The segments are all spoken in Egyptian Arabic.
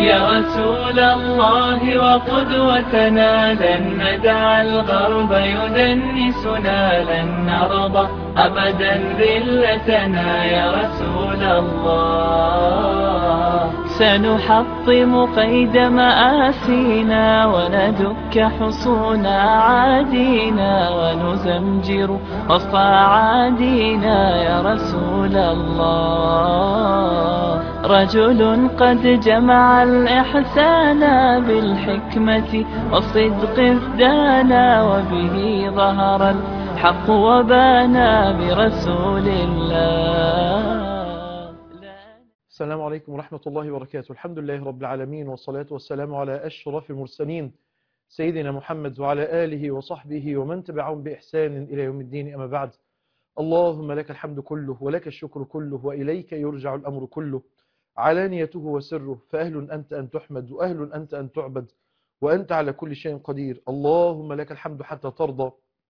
يا رسول الله وقدوتنا لن ندع الغرب يدنسنا لن نرضى أبدا ذلتنا يا رسول الله سنحطم قيد مآسينا وندك حصون عادينا ونزمجر وسط عادينا يا رسول الله رجل قد جمع الإحسان بالحكمة والصدق ازدانا وبه ظهر الحق وبانا برسول الله السلام عليكم ورحمة الله وبركاته الحمد لله رب العالمين والصلاة والسلام على أشرف المرسلين سيدنا محمد وعلى آله وصحبه ومن تبعهم بإحسان إلى يوم الدين أما بعد اللهم لك الحمد كله ولك الشكر كله وإليك يرجع الأمر كله علانيته وسره فأهل أنت أن تحمد وأهل أنت أن تعبد وأنت على كل شيء قدير اللهم لك الحمد حتى ترضى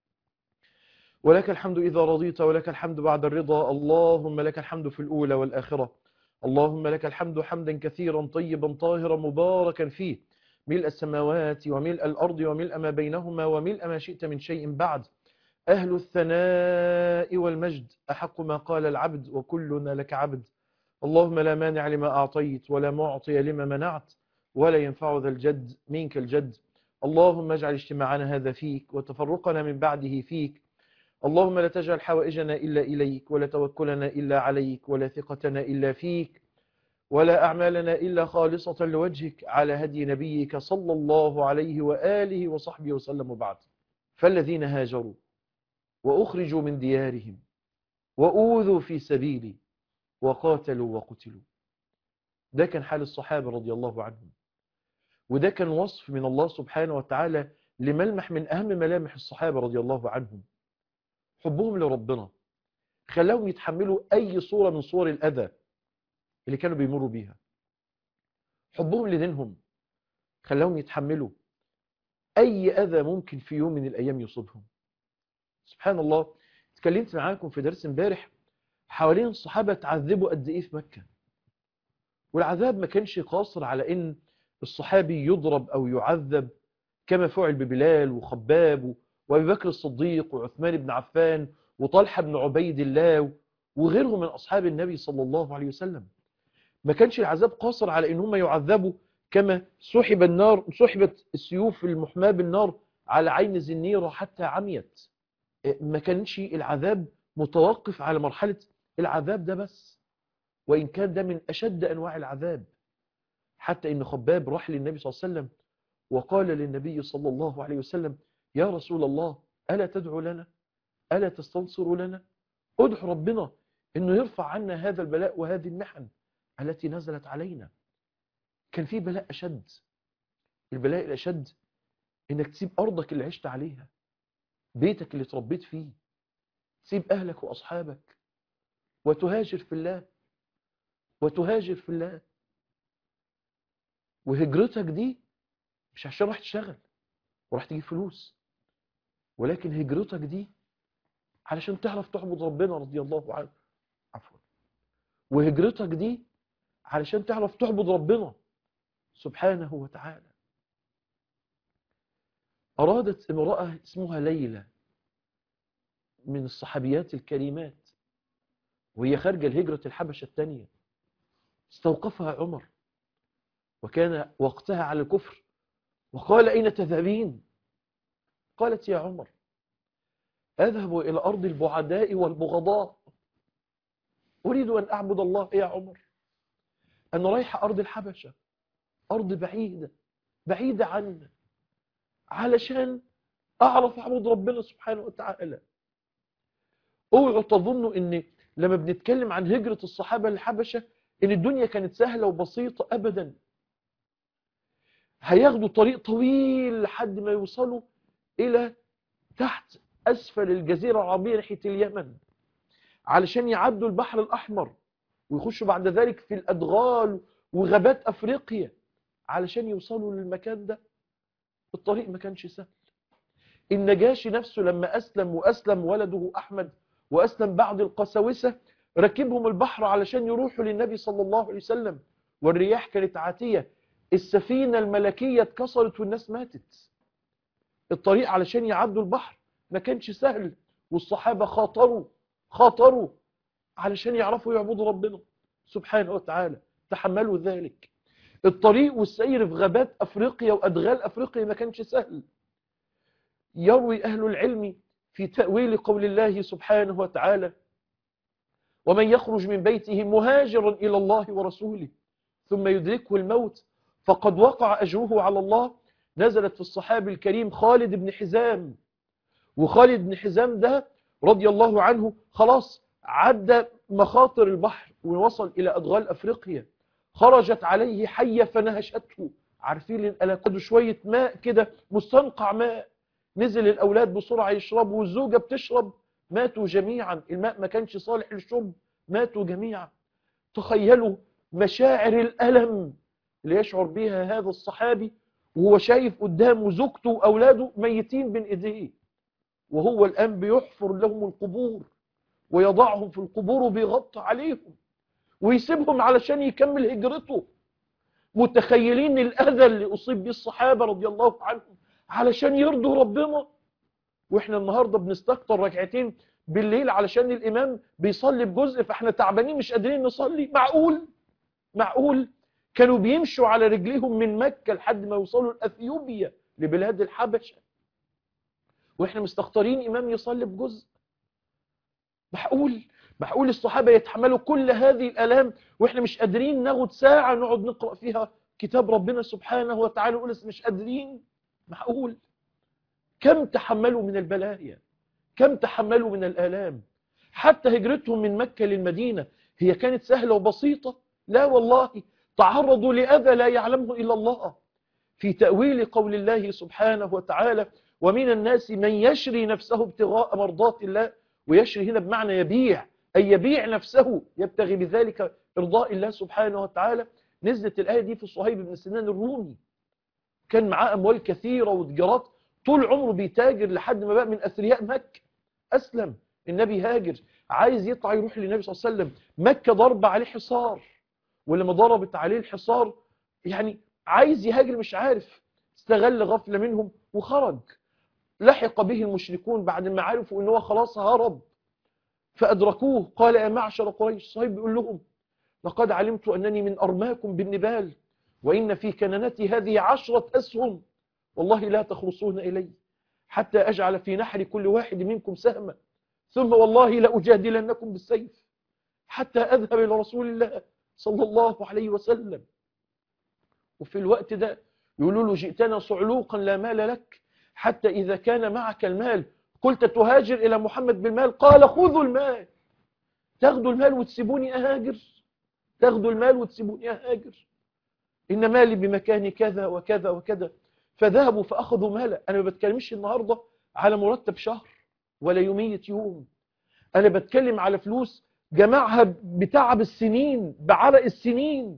ولك الحمد إذا رضيت ولك الحمد بعد الرضا اللهم لك الحمد في الأولى والآخرة اللهم لك الحمد حمدا كثيرا طيبا طاهرا مباركا فيه ملء السماوات وملء الأرض وملء ما بينهما وملء ما شئت من شيء بعد أهل الثناء والمجد أحق ما قال العبد وكلنا لك عبد اللهم لا مانع لما أعطيت ولا معطي لما منعت ولا ينفع ذا الجد منك الجد اللهم اجعل اجتماعنا هذا فيك وتفرقنا من بعده فيك اللهم لا تجعل حوائجنا إلا إليك ولا توكلنا إلا عليك ولا ثقتنا إلا فيك ولا أعمالنا إلا خالصة لوجهك على هدي نبيك صلى الله عليه وآله وصحبه وسلم وبعد فالذين هاجروا وأخرجوا من ديارهم وأوذوا في سبيلي وقاتلوا وقتلوا ده كان حال الصحابة رضي الله عنهم وده كان وصف من الله سبحانه وتعالى لملمح من أهم ملامح الصحابة رضي الله عنهم حبهم لربنا خلاهم يتحملوا أي صورة من صور الأذى اللي كانوا بيمروا بيها حبهم لدينهم خلاهم يتحملوا أي أذى ممكن في يوم من الأيام يصيبهم سبحان الله اتكلمت معاكم في درس امبارح حوالين الصحابة تعذبوا قد إيه في مكة والعذاب ما كانش قاصر على إن الصحابي يضرب أو يعذب كما فعل ببلال وخباب وابي بكر الصديق وعثمان بن عفان وطلحة بن عبيد الله وغيرهم من أصحاب النبي صلى الله عليه وسلم ما كانش العذاب قاصر على إن هم يعذبوا كما سحب النار سحبت السيوف المحماة بالنار على عين زنيرة حتى عميت ما كانش العذاب متوقف على مرحلة العذاب ده بس وإن كان ده من أشد أنواع العذاب حتى إن خباب راح للنبي صلى الله عليه وسلم وقال للنبي صلى الله عليه وسلم يا رسول الله ألا تدعو لنا ألا تستنصر لنا ادعو ربنا أنه يرفع عنا هذا البلاء وهذه المحن التي نزلت علينا كان في بلاء أشد البلاء الأشد أنك تسيب أرضك اللي عشت عليها بيتك اللي تربيت فيه تسيب أهلك وأصحابك وتهاجر في الله وتهاجر في الله وهجرتك دي مش عشان راح تشتغل وراح تجيب فلوس ولكن هجرتك دي علشان تعرف تعبد ربنا رضي الله عنه عفوا وهجرتك دي علشان تعرف تعبد ربنا سبحانه وتعالى أرادت امرأة اسمها ليلى من الصحابيات الكريمات وهي خارجة لهجرة الحبشة الثانية استوقفها عمر وكان وقتها على الكفر وقال أين تذهبين قالت يا عمر أذهب إلى أرض البعداء والبغضاء أريد أن أعبد الله يا عمر أنا رايحة أرض الحبشة أرض بعيدة بعيدة عنا علشان أعرف أعبد ربنا سبحانه وتعالى اوعوا تظنوا ان لما بنتكلم عن هجرة الصحابة للحبشة ان الدنيا كانت سهلة وبسيطة ابدا هياخدوا طريق طويل لحد ما يوصلوا الى تحت اسفل الجزيرة العربية ناحية اليمن علشان يعدوا البحر الاحمر ويخشوا بعد ذلك في الادغال وغابات افريقيا علشان يوصلوا للمكان ده الطريق ما كانش سهل النجاشي نفسه لما أسلم وأسلم ولده أحمد وأسلم بعض القساوسة ركبهم البحر علشان يروحوا للنبي صلى الله عليه وسلم والرياح كانت عاتية السفينة الملكية اتكسرت والناس ماتت الطريق علشان يعدوا البحر ما كانش سهل والصحابة خاطروا خاطروا علشان يعرفوا يعبدوا ربنا سبحانه وتعالى تحملوا ذلك الطريق والسير في غابات أفريقيا وأدغال أفريقيا ما كانش سهل يروي أهل العلم في تأويل قول الله سبحانه وتعالى ومن يخرج من بيته مهاجرا إلى الله ورسوله ثم يدركه الموت فقد وقع أجره على الله نزلت في الصحابي الكريم خالد بن حزام وخالد بن حزام ده رضي الله عنه خلاص عدى مخاطر البحر ووصل إلى أدغال أفريقيا خرجت عليه حية فنهشته عارفين الألاكاد شوية ماء كده مستنقع ماء نزل الأولاد بسرعة يشربوا والزوجة بتشرب ماتوا جميعا الماء ما كانش صالح للشرب ماتوا جميعا تخيلوا مشاعر الألم اللي يشعر بها هذا الصحابي وهو شايف قدامه زوجته وأولاده ميتين بين إيديه وهو الآن بيحفر لهم القبور ويضعهم في القبور وبيغطي عليهم ويسيبهم علشان يكمل هجرته متخيلين الأذى اللي أصيب به الصحابة رضي الله عنهم علشان يرضوا ربنا وإحنا النهاردة بنستكتر ركعتين بالليل علشان الإمام بيصلي بجزء فإحنا تعبانين مش قادرين نصلي معقول معقول كانوا بيمشوا على رجليهم من مكة لحد ما يوصلوا لأثيوبيا لبلاد الحبشة وإحنا مستختارين إمام يصلي بجزء معقول معقول الصحابة يتحملوا كل هذه الألام وإحنا مش قادرين ناخد ساعة نقعد نقرأ فيها كتاب ربنا سبحانه وتعالى ونقول مش قادرين معقول كم تحملوا من البلايا كم تحملوا من الآلام حتى هجرتهم من مكة للمدينة هي كانت سهلة وبسيطة لا والله تعرضوا لأذى لا يعلمه إلا الله في تأويل قول الله سبحانه وتعالى ومن الناس من يشري نفسه ابتغاء مرضات الله ويشري هنا بمعنى يبيع أي يبيع نفسه يبتغي بذلك إرضاء الله سبحانه وتعالى نزلت الآية دي في صهيب بن سنان الرومي كان معاه أموال كثيرة وتجارات طول عمره بيتاجر لحد ما بقى من أثرياء مكة أسلم النبي هاجر عايز يطلع يروح للنبي صلى الله عليه وسلم مكة ضرب عليه حصار ولما ضربت عليه الحصار يعني عايز يهاجر مش عارف استغل غفلة منهم وخرج لحق به المشركون بعد ما عرفوا ان هو خلاص هرب فأدركوه قال يا معشر قريش صهيب بيقول لهم لقد علمت أنني من أرماكم بالنبال وإن في كننتي هذه عشرة أسهم والله لا تخلصون إلي حتى أجعل في نحر كل واحد منكم سهما ثم والله لأجادلنكم بالسيف حتى أذهب إلى رسول الله صلى الله عليه وسلم وفي الوقت ده يقولوا له جئتنا صعلوقا لا مال لك حتى إذا كان معك المال قلت تهاجر إلى محمد بالمال قال خذوا المال تاخذوا المال وتسيبوني أهاجر تاخذوا المال وتسيبوني أهاجر إن مالي بمكان كذا وكذا وكذا فذهبوا فأخذوا مالا أنا ما بتكلمش النهاردة على مرتب شهر ولا يومية يوم أنا بتكلم على فلوس جمعها بتعب السنين بعرق السنين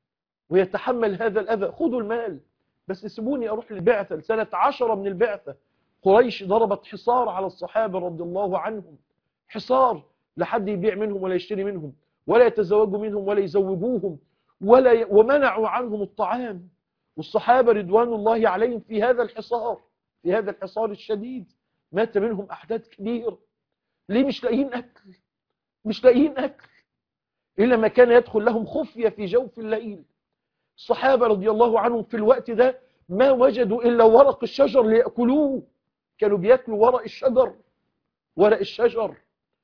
ويتحمل هذا الأذى خذوا المال بس سيبوني أروح للبعثة لسنة عشرة من البعثة قريش ضربت حصار على الصحابة رضي الله عنهم حصار لحد يبيع منهم ولا يشتري منهم ولا يتزوجوا منهم ولا يزوجوهم ولا ي... ومنعوا عنهم الطعام والصحابة رضوان الله عليهم في هذا الحصار في هذا الحصار الشديد مات منهم أحداث كبيرة ليه مش لاقيين أكل مش لاقيين أكل إلا ما كان يدخل لهم خفية في جوف الليل الصحابة رضي الله عنهم في الوقت ده ما وجدوا إلا ورق الشجر ليأكلوه كانوا بيأكلوا ورق الشجر ورق الشجر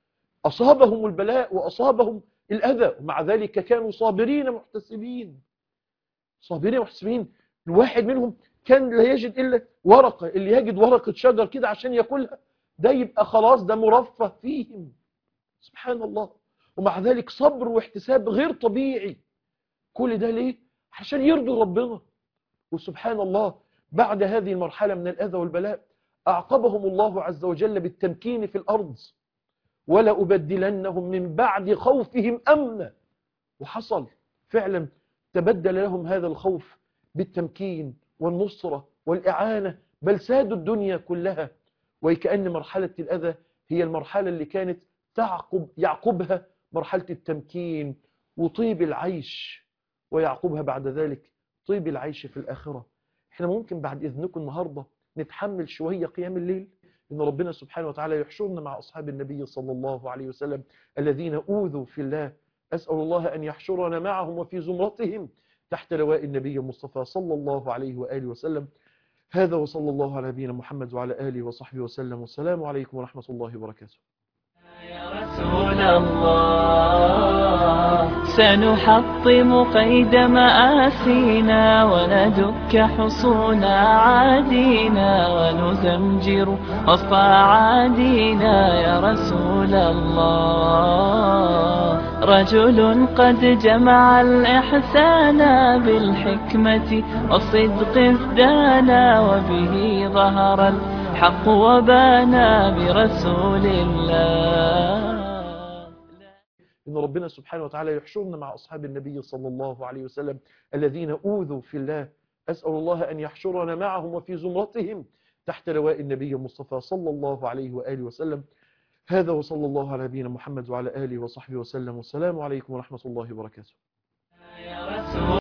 أصابهم البلاء وأصابهم الأذى ومع ذلك كانوا صابرين محتسبين صابرين محتسبين الواحد منهم كان لا يجد إلا ورقة اللي يجد ورقة شجر كده عشان يأكلها ده يبقى خلاص ده مرفه فيهم سبحان الله ومع ذلك صبر واحتساب غير طبيعي كل ده ليه؟ عشان يرضوا ربنا وسبحان الله بعد هذه المرحلة من الأذى والبلاء أعقبهم الله عز وجل بالتمكين في الأرض ولا أبدلنهم من بعد خوفهم أمنا وحصل فعلا تبدل لهم هذا الخوف بالتمكين والنصرة والإعانة بل سادوا الدنيا كلها وكأن مرحلة الأذى هي المرحلة اللي كانت تعقب يعقبها مرحلة التمكين وطيب العيش ويعقبها بعد ذلك طيب العيش في الآخرة احنا ممكن بعد إذنكم النهاردة نتحمل شوية قيام الليل إن ربنا سبحانه وتعالى يحشرنا مع أصحاب النبي صلى الله عليه وسلم الذين أوذوا في الله أسأل الله أن يحشرنا معهم وفي زمرتهم تحت لواء النبي المصطفى صلى الله عليه وآله وسلم هذا وصلى الله على نبينا محمد وعلى آله وصحبه وسلم والسلام عليكم ورحمة الله وبركاته يا رسول الله سنحطم قيد مآسينا وندك حصون عادينا ونزمجر أصاعادينا يا رسول الله رجل قد جمع الإحسان بالحكمة والصدق ازدانا وبه ظهر الحق وبانا برسول الله إن ربنا سبحانه وتعالى يحشرنا مع أصحاب النبي صلى الله عليه وسلم الذين أوذوا في الله أسأل الله أن يحشرنا معهم وفي زمرتهم تحت لواء النبي المصطفى صلى الله عليه وآله وسلم هذا وصلى الله على نبينا محمد وعلى آله وصحبه وسلم والسلام عليكم ورحمة الله وبركاته يا رسول